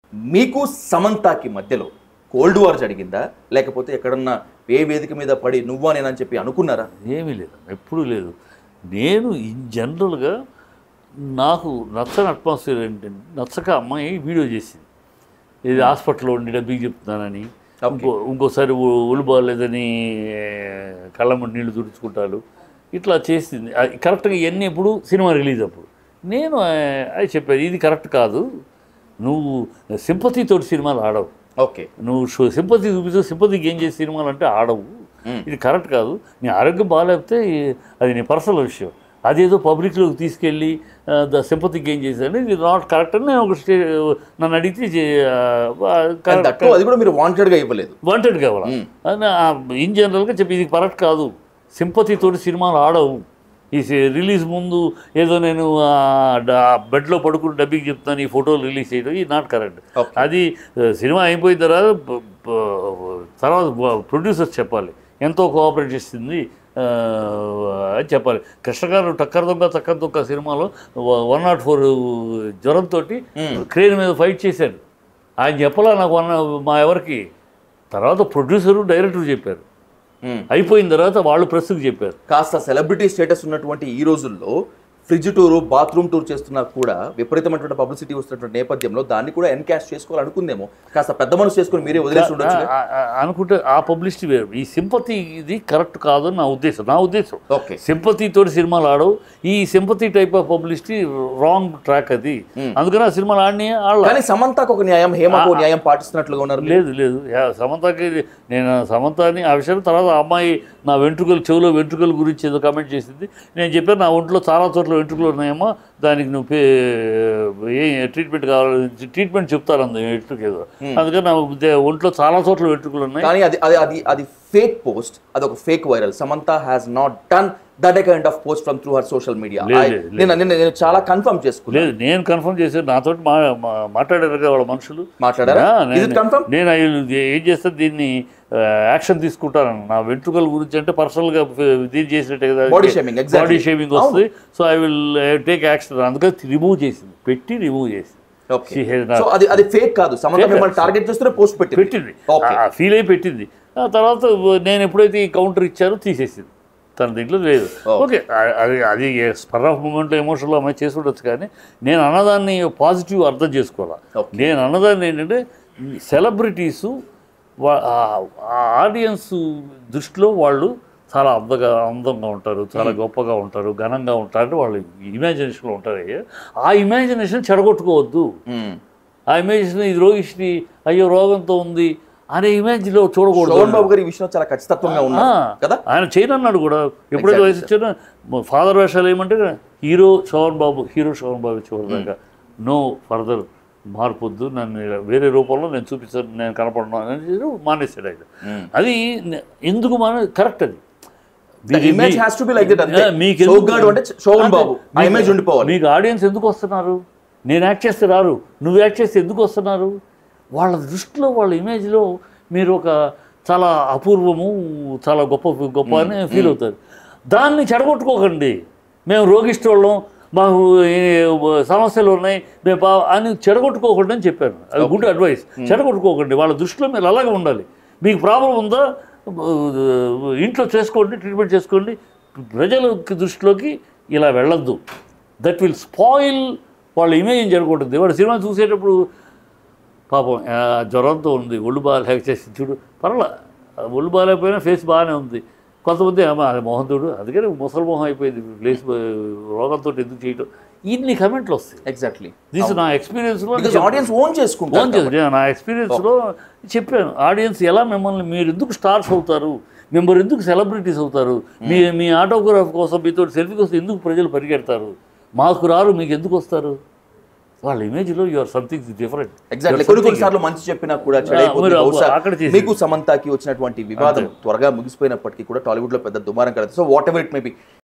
మీకు సమంతాకి మధ్యలో cold war జరిగిందా లేకపోతే ఎక్కడన్నా ఏ వేదిక మీద పడి నువ్వా నేనని చెప్పి అనుకున్నారా ఏమీ లేదు ఎప్పుడూ లేదు నేను ఇన్ జనరల్గా నాకు నచ్చని అట్మాస్ఫియర్ ఏంటంటే నచ్చక అమ్మాయి వీడియో చేసింది ఇది హాస్పిటల్లో ఉండి డబ్బికి చెప్తున్నానని ఇంకో ఇంకోసారి ఒ- ఒళ్ళు బాగాలేదని కళ్ళమ్మ నీళ్లు తుడుచుకుంటారు ఇట్లా చేసింది అది కరెక్ట్గా ఇవన్నీ ఎప్పుడు సినిమా రిలీజ్ అప్పుడు నేను ఆ, అది చెప్పాను ఇది కరెక్ట్ కాదు నువ్వు సింపతితోటి సినిమాలు ఆడవు ఓకే నువ్వు షో- సింపతి చూపిస్తూ సింపతి గేమ్ చేసే సినిమాలు అంటే ఆడవు ఇది కరెక్ట్ కాదు నీ ఆరోగ్యం బాగాలేకపోతే అది నీ పర్సనల్ విషయం అదేదో పబ్లిక్లోకి తీసుకెళ్ళి ద సింపతి గేమ్ చేశాను ఇది నాట్ కరెక్ట్ అని నేను ఒక స్టే నన్ను అడిగితే And that too, అది కూడా మీరు వాంటెడ్ గా ఇవ్వలేదు వాంటెడ్ కావాలా ఇన్ జనరల్గా చెప్పి ఇది కరెక్ట్ కాదు సింపతితోటి సినిమాలు ఆడవు ఈ రిలీజ్ ముందు ఏదో నేను బెడ్లో పడుకుని డబ్బికి చెప్తాను ఈ ఫోటోలు రిలీజ్ చేయడం ఇది నాట్ కరెక్ట్ Okay. అది ఆ, సినిమా అయిపోయిన తర్వాత బ- బ- తర్వాత ప్రొడ్యూసర్స్ చెప్పాలి ఎంతో కోఆపరేట్ చేస్తుంది ఆ, అని చెప్పాలి కృష్ణగారు టక్కర్ దొంగ చక్కర్ దొంగ సినిమాలో వన్ నాట్ ఫోర్ జ్వరంతో క్రేన్ మీద ఫైట్ చేశాడు ఆయన చెప్పలా నాకు వన్ మా ఎవరికి తర్వాత ప్రొడ్యూసరు డైరెక్టర్ చెప్పారు Hmm. అయిపోయిన తర్వాత వాళ్ళు ప్రెస్కి చెప్పారు కాస్త సెలబ్రిటీ స్టేటస్ ఉన్నటువంటి ఈ రోజుల్లో ఫ్రిడ్జ్ టూర్ బాత్రూమ్ టూర్ చేస్తున్నా కూడా విపరీతమైనటువంటి పబ్లిసిటీ వస్తున్నటువంటి నేపథ్యంలో దాన్ని కూడా ఎన్కాష్ చేసుకోవాలనుకుందేమో కాస్త పెద్ద మనసు చేసుకుని మీరే వదిలేసి ఉండొచ్చు ఆ- ఆ- అనుకుంటే ఆ పబ్లిసిటీ వేరు ఈ సింపతి ఇది కరెక్ట్ కాదని నా ఉద్దేశం నా ఉద్దేశం ఓకే సింపతితో సినిమాలు ఆడవు ఈ sympathy type of publicity wrong track అది అందుకని ఆ సినిమాలు ఆడిని ఆడ కానీ సమంతకు ఒక న్యాయం హేమకు ఒక న్యాయం పాటిస్తున్నట్లుగా ఉన్నారు లేదు లేదు యా- సమంతకి నేను సమంతని ఆ విషయం తర్వాత ఆ అమ్మాయి నా వెంట్రుకలు చెవిలో వెంట్రుకల గురించి ఏదో కామెంట్ చేసింది నేను చెప్పాను నా ఒంట్లో చాలా చోట్ల వెంట్రుకలు ఉన్నాయేమో దానికి నువ్వు పే ఏ ట్రీట్మెంట్ కావాలి ట్రీట్మెంట్ చెప్తారు అంది వెంట్రుక ఏదో అందుకని నా ఉద్దే- ఒంట్లో చాలా చోట్ల వెంట్రుకలు ఉన్నాయి కానీ అది అది అది అది ఫేక్ పోస్ట్ అది ఒక fake viral Samantha has not done that a kind of post from through her social media లేదు, లేదు, నేను నేను నేను చాలా కన్ఫర్మ్ చేసుకున్నాను లేదు నేను కన్ఫర్మ్ చేశాను నాతో మా మా- మాట్లాడారు కదా వాళ్ళ మనుషులు మాట్లాడారా యా, Is it నేను- confirm? నేను అయి- ఏం చేస్తే దీన్ని యాక్షన్ తీసుకుంటాను నా వెంట్రుకల గురించి అంటే పర్సనల్ గా దీన్ని చేసినట్టే కదా Body shaming, exactly. Body shaming వస్తుంది so I will take action అందుకని రిమూవ్ చేసింది పెట్టి రిమూవ్ చేసింది okay She has not- so అది అది ఫేక్ కాదు సమంత Fake మిమ్మల్ని టార్గెట్ చేస్తూనే పోస్ట్ పెట్టింది పెట్టింది ఓకే ఫీల్ అయి పెట్టింది ఆ తర్వాత నేను ఎప్పుడైతే ఈ కౌంటర్ ఇచ్చారో తీసేసింది తన దీంట్లో లేదు ఓకే అది అది స్పర్ ఆఫ్ మూమెంట్లో ఎమోషన్లో అమ్మాయి చేసి ఉండొచ్చు కానీ నేను అన్నదాన్ని పాజిటివ్ అర్థం చేసుకోవాలా Okay. నేను అన్నదాన్ని ఏంటంటే సెలబ్రిటీసు ఆడియన్స్ దృష్టిలో వాళ్ళు చాలా అందగా అందంగా ఉంటారు చాలా గొప్పగా ఉంటారు ఘనంగా ఉంటారు వాళ్ళు ఇమాజినేషన్లో ఉంటారు ఆ ఇమాజినేషన్ చెడగొట్టుకోవద్దు మ్మ్. ఆ ఇమేజ్ని ఇది రోగిష్ని అయ్యో రోగంతో ఉంది అనే ఇమేజ్లో చూడకూడదు శోభన్ బాబు గారి ఈ విషయంలో చాలా ఖచ్చితత్వంగా ఉన్నారు ఆ, కదా ఆయన చేయనన్నాడు కూడా ఎప్పుడైతే వయసు వచ్చినా ఫాదర్ వేషాలు ఏమంటే హీరో శోభన్ బాబు హీరో శోభన్ బాబు చివరిదాకా నో ఫర్దర్ మార్పొద్దు నన్ను ఇలా వేరే రూపంలో నేను చూపిస్తాను నేను కనపడను అని చెప్పి మానేశాడు ఆయన అది నే- ఎందుకు మన కరెక్ట్ అది The image has to be like that అంతే. ఆ, మీకు శోక్ ఎందుకు- గాడు అంటే శోభన్ అంతే. బాబు. ఆ మీకు- image ఉండిపోవాలి. మీకు ఆడియన్స్ ఎందుకు వస్తున్నారు నేను యాక్ట్ చేస్తే రారు నువ్వు యాక్ట్ చేస్తే ఎందుకు వస్తున్నారు వాళ్ళ దృష్టిలో వాళ్ళ ఇమేజ్లో మీరు ఒక చాలా అపూర్వము చాలా గొప్ప గొప్ప అని ఫీల్ అవుతారు దాన్ని చెడగొట్టుకోకండి మేము రోగిష్టోళ్ళం మాకు ఏ సమస్యలు ఉన్నాయి మేము బా అని చెడగొట్టుకోకండి అని చెప్పాను అది గుడ్ అడ్వైస్ చెడగొట్టుకోకండి వాళ్ళ దృష్టిలో మీరు అలాగే ఉండాలి మీకు ప్రాబ్లం ఉందా ఇంట్లో చేసుకోండి ట్రీట్మెంట్ చేసుకోండి ప్రజల దృష్టిలోకి ఇలా వెళ్ళొద్దు దట్ విల్ స్పాయిల్ వాళ్ళ ఇమేజ్ జరగకూడదు వాడు సినిమా చూసేటప్పుడు పాపం ఆ, జ్వరంతో ఉంది ఒళ్ళు బాగా చేసి చూడు పర్వాలే ఆ ఒళ్ళు బాగాలేకపోయినా ఫేస్ బాగానే ఉంది కొంతమంది అమ్మ అది మోహంతుడు అందుకని ముసలి మొహం అయిపోయింది ప్లేస్ రోగంతో ఎందుకు చేయటం ఇన్ని కమెంట్లు వస్తాయి ఎగ్జాక్ట్లీ దిస్ నా ఎక్స్పీరియన్స్లో బికాస్ ఆడియన్స్ ఓన్ చేసుకుంటారు ఓన్ చేసి నేను నా ఎక్స్పీరియన్స్లో చెప్పాను ఆడియన్స్ ఎలా మిమ్మల్ని మీరు ఎందుకు స్టార్స్ అవుతారు మిమ్మల్ని ఎందుకు సెలబ్రిటీస్ అవుతారు మీ మీ ఆటోగ్రాఫ్ కోసం మీతో సెల్ఫీ కోసం ఎందుకు ప్రజలు పరిగెడతారు మాకు రారు మీకు ఎందుకు వస్తారు వాళ్ళ ఇమేజ్లో you are something different exactly కొన్ని కొన్ని సార్లు మంచి చెప్పినా కూడా చెడైపోతుంది మీరు బహుశా అక్కడ చేసి- మీకు సమంతాకి వచ్చినటువంటి వివాదం త్వరగా ముగిసిపోయినప్పటికీ కూడా టాలీవుడ్ లో పెద్ద దుమారం కలదు so whatever it may B